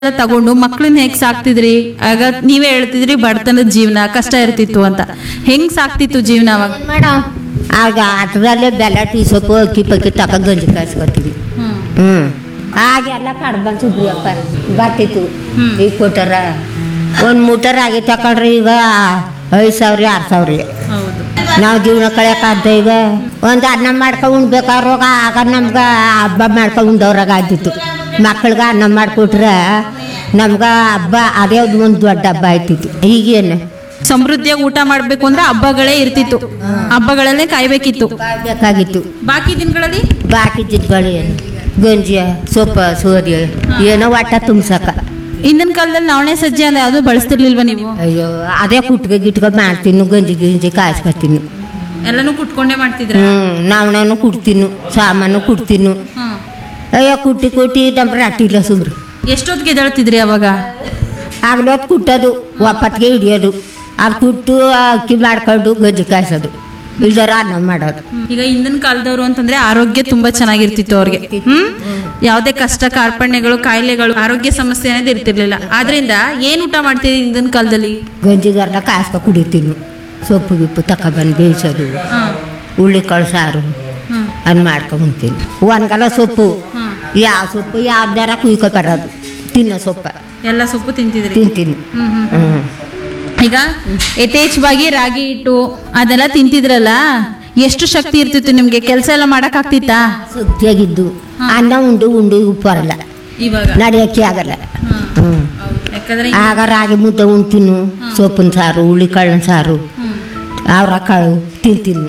ತಗೊಂಡು ಮಕ್ಳನ್ನ ಹೇಗ್ ಸಾಕ್ತಿದ್ರಿ ಆಗ ನೀವೇ ಹೇಳ್ತಿದ್ರಿ ಬಡತನದ ಜೀವನ ಕಷ್ಟ ಇರ್ತಿತ್ತು ಅಂತ ಹೆಂಗ್ ಸಾಕ್ತಿತ್ತು ಜೀವನ ಅವಾಗ ಮೇಡಮ್ ಆಗ ಆಟದಲ್ಲೇ ಬೆಲ್ಲ ಟೀ ಸೊಪ್ಪು ಅಕ್ಕಿ ಪಕ್ಕಿ ತಕ ಗಂಜಿ ಕಾಯಿಸ್ಕೊತೀವಿ ಹ್ಞೂ ಆಗೆಲ್ಲ ಕಡ್ಬಂದು ಸುಬ್ರಿಯಪ್ಪ ಬರ್ತಿತ್ತು ಹ್ಮ್. ಈಗ ಕೊಟ್ಟಾರ ಒಂದು ಮೂಟರ್ ಆಗಿ ತಕೊಂಡ್ರೆ ಈಗ ಐದು ಸಾವಿರ ಆರು ಸಾವಿರ ಹೌದು ನಾವು ಜೀವನ ಕಳೆಯೋಕ್ಕಾಗ್ದ ಈಗ ಒಂದು ಅನ್ನ ಮಾಡ್ಕೊಂಡು ಉಣ್ಬೇಕಾರೋಗ ಆಗ ನಮ್ಗೆ ಹಬ್ಬ ಮಾಡ್ಕೊಂಡು ಉಂಡವ್ರಾಗ ಆಯ್ತಿತ್ತು ಮಕ್ಳಿಗೆ ಅನ್ನ ಮಾಡಿಕೊಟ್ರೆ ನಮ್ಗೆ ಹಬ್ಬ ಅದೇ ಒಂದು ದೊಡ್ಡ ಹಬ್ಬ ಆಯ್ತಿತ್ತು ಈಗೇನು ಸಮೃದ್ಧಿಯಾಗಿ ಊಟ ಮಾಡ್ಬೇಕು ಅಂದ್ರೆ ಹಬ್ಬಗಳೇ ಇರ್ತಿತ್ತು ಹಬ್ಬಗಳಲ್ಲೇ ಕಾಯ್ಬೇಕಿತ್ತು ಬೇಕಾಗಿತ್ತು ಬಾಕಿ ದಿನಗಳಲ್ಲಿ ಬಾಕಿ ಜಿದ್ಗಳು ಏನು ಗಂಜಿ ಸೊಪ್ಪ ಸೋದಿ ಏನೋ ಒಟ್ಟ ತುಂಬ್ಸಕ ಹಿಂದಿನ ಕಾಲದಲ್ಲಿ ನವಣೆ ಸಜ್ಜೆ ಅಂದ್ರೆ ಅದು ಬಳಸ್ತಿರ್ಲಿಲ್ವಾ ನೀವು ಅಯ್ಯೋ ಅದೇ ಕುಟ್ಗೆ ಗಿಟ್ಗೆ ಮಾಡ್ತೀನಿ ಗಂಜಿ ಗಿಂಜಿ ಕಾಯಿಸ್ಕೊತೀನಿ ಎಲ್ಲಾನು ಕುಟ್ಕೊಂಡೇ ಮಾಡ್ತಿದ್ರ ಹ್ಞೂ ನಾವನೂ ಕುಡ್ತೀನಿ ಸಾಮಾನು ಕುಡ್ತೀನಿ ಅಯ್ಯೋ ಕುಟ್ಟಿ ಕುಟ್ಟಿ ನಮ್ಮ ರಾಟಿ ಇಲ್ಲ ಸುಮ್ರಿ ಎಷ್ಟೊತ್ತಿಗೆ ಎದ್ದೇಳ್ತಿದ್ರಿ ಅವಾಗ ಆಗ್ಲೊತ್ತು ಕುಟ್ಟೋದು ಒಪ್ಪತ್ತಿಗೆ ಹಿಡಿಯೋದು ಅದು ಕುಟ್ಟು ಅಕ್ಕಿ ಮಾಡ್ಕೊಂಡು ಗಂಜಿ ಕಾಯಿಸೋದು ಇಲ್ದಾರ ಅನ್ನ ಮಾಡೋದು ಈಗ ಹಿಂದಿನ ಕಾಲದವರು ಅಂತಂದ್ರೆ ಆರೋಗ್ಯ ತುಂಬಾ ಚೆನ್ನಾಗಿರ್ತಿತ್ತು ಅವ್ರಿಗೆ ಹ್ಮ್ ಯಾವ್ದೇ ಕಷ್ಟ ಕಾರ್ಪಣ್ಯಗಳು ಕಾಯಿಲೆಗಳು ಆರೋಗ್ಯ ಸಮಸ್ಯೆ ಅನ್ನೋದು ಇರ್ತಿರ್ಲಿಲ್ಲ ಆದ್ರಿಂದ ಏನ್ ಊಟ ಮಾಡ್ತಿದ್ರಿ ಹಿಂದಿನ ಕಾಲದಲ್ಲಿ ಗಂಜಿಗಾರನ ಕಾಯಿಸ್ಕೊ ಕುಡಿತೀನಿ ಸೊಪ್ಪು ಗಿಪ್ಪು ತಗೊಬಂದು ಬೇಯಿಸೋದು ಹುಳ್ಳಿಕಾಳು ಸಾರು ಹ್ಮ್ ಅದ್ ಮಾಡ್ಕೊಂಡು ಉಣ್ತೀನಿ ಒಂದ್ಗಲ ಸೊಪ್ಪು ಹ್ಮ್. ಯಾವ ಸೊಪ್ಪು ಯಾವ್ದಾರ ಕುಯ್ಕೊ ಬರೋದು ತಿನ್ನೋ ಸೊಪ್ಪ ಎಲ್ಲ ಸೊಪ್ಪು ತಿಂತಿದ್ರಿ ತಿಂತೀನಿ ಹ್ಮ್ ಹ್ಮ್ ಹ್ಞೂ ಈಗ ಯಥೇಚ್ಛವಾಗಿ ರಾಗಿ ಹಿಟ್ಟು ಅದೆಲ್ಲ ತಿಂತಿದ್ರಲ್ಲ ಎಷ್ಟು ಶಕ್ತಿ ಇರ್ತಿತ್ತು ನಿಮ್ಗೆ ಕೆಲಸ ಎಲ್ಲ ಮಾಡಕ್ ಆಗ್ತಿತ್ತಾ ಶಕ್ತಿಯಾಗಿದ್ದು ಅನ್ನ ಉಂಡು ಉಂಡು ಉಪ್ಪು ಬರಲ್ಲ ಇವಾಗ ನಡೆಯೋಕ್ಕೆ ಆಗಲ್ಲ ಹ್ಞೂ ಯಾಕಂದ್ರೆ ಆಗ ರಾಗಿ ಮುದ್ದೆ ಉಣ್ತೀನಿ ಸೊಪ್ಪಿನ ಸಾರು ಹುಳ್ಳಿಕಾಳಿನ ಸಾರು ಅವ್ರ ಕಾಳು ತಿಂತೀನಿ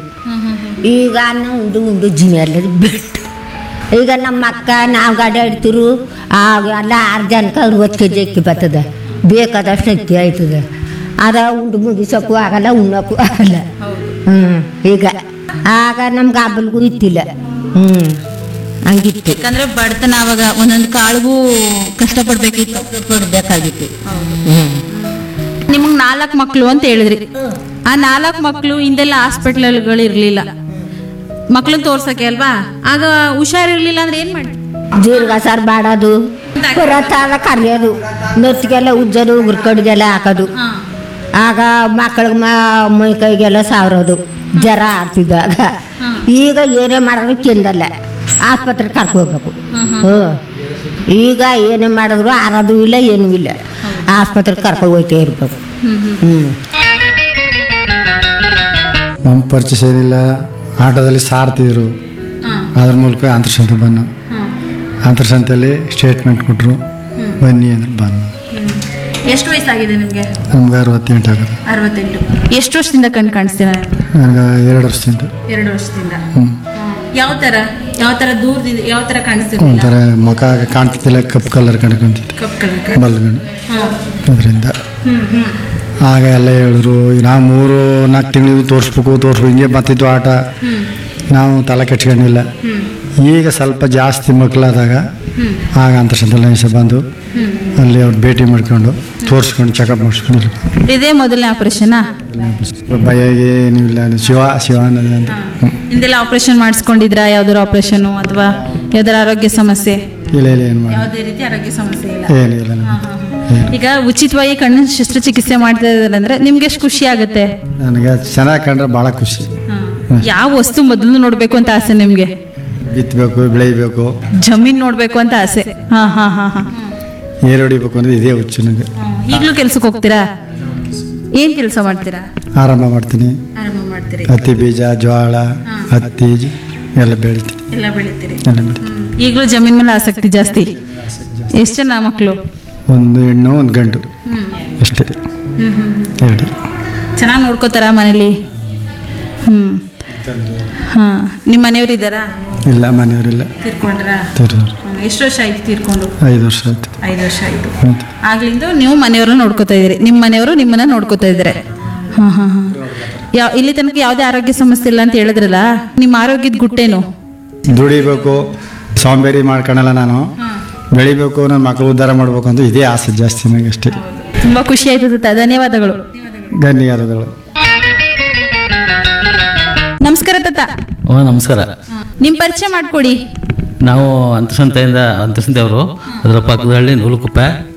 ಈಗ ಅನ್ನ ಉಂಡು ಉಂಡು ಜೀವ ಎಲ್ಲ ಬಿಟ್ಟು ಈಗ ನಮ್ಮ ಅಕ್ಕ ನಾವು ಗಾಡಿ ಹಿಡ್ತಿರು ಆಗ ಎಲ್ಲ ಆರು ಜನಕ್ಕೆ ಅರವತ್ತು ಕೆ ಜಿ ಅಕ್ಕಿ ಬರ್ತದೆ ಬೇಕಾದಷ್ಟು ಅಕ್ಕಿ ಆಯ್ತದೆ ಅದ ಉಂಡು ಮುಗಿಸೋಕ್ಕೂ ಆಗಲ್ಲ ಉಣ್ಣೋಕ್ಕೂ ಆಗಲ್ಲ ಹ್ಞೂ ಈಗ ಆಗ ನಮ್ಗೆ ಹಬ್ಬಲ್ಗೂ ಇತ್ತಿಲ್ಲ ಹ್ಞೂ ಹಂಗಿತ್ತು ಯಾಕಂದ್ರೆ ಬಡತನ ಅವಾಗ ಒಂದೊಂದು ಕಾಳಿಗೂ ಕಷ್ಟಪಡ್ಬೇಕಿತ್ತು ಕೊಡ್ಬೇಕಾಗಿತ್ತು ಹ್ಞೂ ನಿಮಗ್ ನಾಲ್ಕು ಮಕ್ಳು ಅಂತ ಹೇಳಿದ್ರಿ ಆ ನಾಲ್ಕು ಮಕ್ಳು ಹಿಂದೆಲ್ಲ ಹಾಸ್ಪಿಟ್ಲ್ಗಳು ಇರ್ಲಿಲ್ಲ ಮಕ್ಳನ್ನ ತೋರ್ಸಕ್ಕೆ ಅಲ್ವಾ ಆಗ ಹುಷಾರಿರ್ಲಿಲ್ಲ ಅಂದ್ರೆ ಏನ್ ಮಾಡಿ ಜೀರಿಗೆ ಸಾರು ಬಾಡೋದು ಪುರತ್ತಾಗ ಕರಿಯೋದು ನೆತ್ತಿಗೆಲ್ಲ ಉಜ್ಜೋದು ಉಗುರು ಕಡಿಗೆಲ್ಲ ಹಾಕೋದು ಆಗ ಮಕ್ಕಳಿಗೆ ಮೈ ಕೈಗೆಲ್ಲ ಸಾರೋದು ಜ್ವರ ಆಡ್ತಿದ್ದಾಗ ಈಗ ಏನೇ ಮಾಡಿದ್ರು ಕೆಂದಲ್ಲ ಆಸ್ಪತ್ರೆಗೆ ಕರ್ಕೊ ಹೋಗ್ಬೇಕು ಹ್ಞೂ ಈಗ ಏನೇ ಮಾಡಿದ್ರು ಆರೋದು ಇಲ್ಲ ಏನೂ ಇಲ್ಲ ಆಸ್ಪತ್ರೆಗೆ ಕರ್ಕೊಂಡು ಹೋಗ್ತಾ ಇರ್ಬೇಕು ಹ್ಞೂ ನಮ್ಮ ಪರಿಚಯ ಏನಿಲ್ಲ ಆಟೋದಲ್ಲಿ ಸಾರ್ತಿದ್ರು ಅದ್ರ ಮೂಲಕ ಅಂತರ್ಸಂತೆ ಬಂದು ಅಂತರ್ಸಂತೆಯಲ್ಲಿ ಸ್ಟೇಟ್ಮೆಂಟ್ ಕೊಟ್ಟರು ಬನ್ನಿ ಅಂದ್ರೆ ಬಂದು ಎಷ್ಟು ವಯಸ್ಸಾಗಿದೆ ನಿಮ್ಗೆ ನಮ್ಗೆ ಅರವತ್ತೆಂಟು ಆಗೋದು ಅರವತ್ತೆಂಟು ಎಷ್ಟು ವರ್ಷದಿಂದ ಕಣ್ ಕಾಣಿಸ್ತೀರಾ ನನಗೆ ಎರಡು ವರ್ಷದಿಂದ ಎರಡು ವರ್ಷದಿಂದ ಹ್ಞೂ ಯಾವ ತರ ಯಾವ ತರ ದೂರದಿಂದ ಯಾವ ತರ ಕಾಣಿಸ್ತಿರ್ಲಿಲ್ಲ ಒಂಥರ ಮುಖ ಕಾಣ್ತಿದ್ದಿಲ್ಲ ಕಪ್ಪು ಕಲರ್ ಕಣ್ಕೊಂತಿತ್ತು ಕಪ್ ಕಲರ್ ಬಲ್ಗಣ್ಣು ಹ್ಮ್ ಅದರಿಂದ ಹ್ಮ್ ಹ್ಮ್ ಆಗ ಎಲ್ಲ ಹೇಳಿದ್ರು ನಾವು ಮೂರು ನಾಲ್ಕು ತಿಂಗಳು ತೋರಿಸ್ಬೇಕು ತೋರಿಸ್ಬೇಕು ಹಿಂಗೆ ಬರ್ತಿತ್ತು ಆಟ ನಾವು ತಲೆ ಕೆಡ್ಸ್ಕೊಂಡಿಲ್ಲ ಈಗ ಸ್ವಲ್ಪ ಜಾಸ್ತಿ ಮಕ್ಕಳಾದಾಗ ಆಗ ಅಂತರ್ಸಂತೆಲ್ಲ ಬಂದು ಅಲ್ಲಿ ಅವ್ರು ಭೇಟಿ ಮಾಡ್ಕೊಂಡು ತೋರಿಸ್ಕೊಂಡು ಚೆಕಪ್ ಮಾಡಿಸ್ಕೊಂಡು ಇದೇ ಮೊದಲನೇ ಆಪರೇಷನ್ ಭಯ ಏನಿಲ್ಲ ಶಿವ ಶಿವ ಅನ್ನೋದು ಅಂತ ಹ್ಮ್. ಹಿಂದೆಲ್ಲ ಆಪರೇಷನ್ ಮಾಡಿಸ್ಕೊಂಡಿದ್ರಾ ಯಾವ್ದಾರು ಆಪರೇಷನ್ ಅಥವಾ ಯಾವ್ದಾರ ಆರೋಗ್ಯ ಸಮಸ್ಯೆ ಇಲ್ಲ ಇಲ್ಲ ಏನು ಮಾಡಿ ಯಾವುದೇ ರೀತಿ ಆರೋಗ್ಯ ಸಮಸ್ಯೆ ಇಲ್ಲ ಏನಿಲ್ಲ ನಮ್ಗೆ. ಏನು ಈಗ ಉಚಿತವಾಗಿ ಕಣ್ಣಿನ ಶಸ್ತ್ರಚಿಕಿತ್ಸೆ ಮಾಡ್ತಾ ಇದ್ದಾರೆ ಅಂದ್ರೆ ನಿಮ್ಗೆ ಎಷ್ಟು ಖುಷಿ ಆಗುತ್ತೆ ನನಗೆ ಚೆನ್ನಾಗಿ ಕಂಡ್ರೆ ಭಾಳ ಖುಷಿ ಯಾವ ವಸ್ತು ಮೊದಲು ನೋಡ್ಬೇಕು ಅಂತ ಆಸೆ ನಿಮ್ಗೆ ಬಿತ್ತಬೇಕು ಬೆಳಿಬೇಕು ಜಮೀನ್ ನೋಡ್ಬೇಕು ಅಂತ ಆಸೆ ಹಾ ಹಾ ಹಾ ಹಾ ಏರು ಹೊಡಿಬೇಕು ಅಂದ್ರೆ ಇದೇ ಹುಚ್ಚು ನನಗೆ ಈಗಲೂ ಕೆಲ್ಸಕ್ಕೆ ಹೋಗ್ತೀರಾ ಏನ್ ಕೆಲಸ ಮಾಡ್ತೀರಾ ಆರಂಭ ಮಾಡ್ತೀನಿ ಆರಂಭ ಮಾಡ್ತೀರಿ ಹತ್ತಿ ಬೀಜ ಜೋಳ ಹತ್ತಿ ಎಲ್ಲ ಬೆಳಿತೀನಿ ಎಲ್ಲ ಬೆಳಿತೀರಿ ಎಲ್ಲ ಬೆಳಿತೀನಿ ಈಗಲೂ ಜಮೀನ್ ಮೇಲೆ ಆಸಕ್ತಿ ಜಾಸ್ತಿ ಎಷ್ಟು ಜನ ಮಕ್ಕಳು ಒಂದು ಹೆಣ್ಣು ಒಂದು ಗಂಡು ಅಷ್ಟೇ ಎರಡು ಚೆನ್ನಾಗಿ ನೋಡ್ಕೋತಾರ ಮನೇಲಿ ಹ್ಮ್ ಹಾ ನಿಮ್ಮ ಮನೆಯವ್ರು ಇದ್ದಾರಾ ಇಲ್ಲ ಮನೆಯವರಿಲ್ಲ ತೀರ್ಕೊಂಡ್ರಾ ತೋರಿದ್ರು ಎಷ್ಟು ವರ್ಷ ಆಯ್ತು ತೀರ್ಕೊಂಡು ಐದು ವರ್ಷ ಆಯ್ತು ಐದು ವರ್ಷ ಆಯ್ತು ಹೌದು. ಆಗ್ಲಿಂದ ನೀವು ಮನೆಯವ್ರನ್ನ ನೋಡ್ಕೋತಾ ಇದ್ದೀರಿ ನಿಮ್ಮ ಮನೆಯವರು ನಿಮ್ಮನ್ನ ನೋಡ್ಕೋತಾ ಇದ್ದಾರೆ ಹಾ ಹಾ ಹಾ ಯಾವ ಇಲ್ಲಿ ತನಕ ಯಾವುದೇ ಆರೋಗ್ಯ ಸಮಸ್ಯೆ ಇಲ್ಲ ಅಂತ ಹೇಳಿದ್ರಲ್ಲ ನಿಮ್ಮ ಆರೋಗ್ಯದ ಗುಟ್ಟೇನು ದುಡಿಬೇಕು ಸೋಂಬೇರಿ ಮಾಡ್ಕೊಳಲ್ಲ ನಾನು ಬೆಳಿಬೇಕು ನನ್ನ ಮಕ್ಕಳು ಉದ್ಧಾರ ಮಾಡಬೇಕು ಅಂತ ಇದೇ ಆಸೆ ಜಾಸ್ತಿ ನನಗೆ ಅಷ್ಟೇ ತುಂಬಾ ಖುಷಿ ಆಯ್ತು ತಾತ. ಧನ್ಯವಾದಗಳು ಧನ್ಯವಾದಗಳು ನಮಸ್ಕಾರ ತಾತ ಓ ನಮಸ್ಕಾರ ನಿಮ್ ಪರಿಚಯ ಮಾಡ್ಕೊಡಿ ನಾವು ಅಂತಸಂತೆಯಿಂದ ಅಂತಸಂತೆ ಅವರು ಅದರ ಪಕ್ಕದ ಹಳ್ಳಿ ನೂಲುಕುಪ್ಪೆ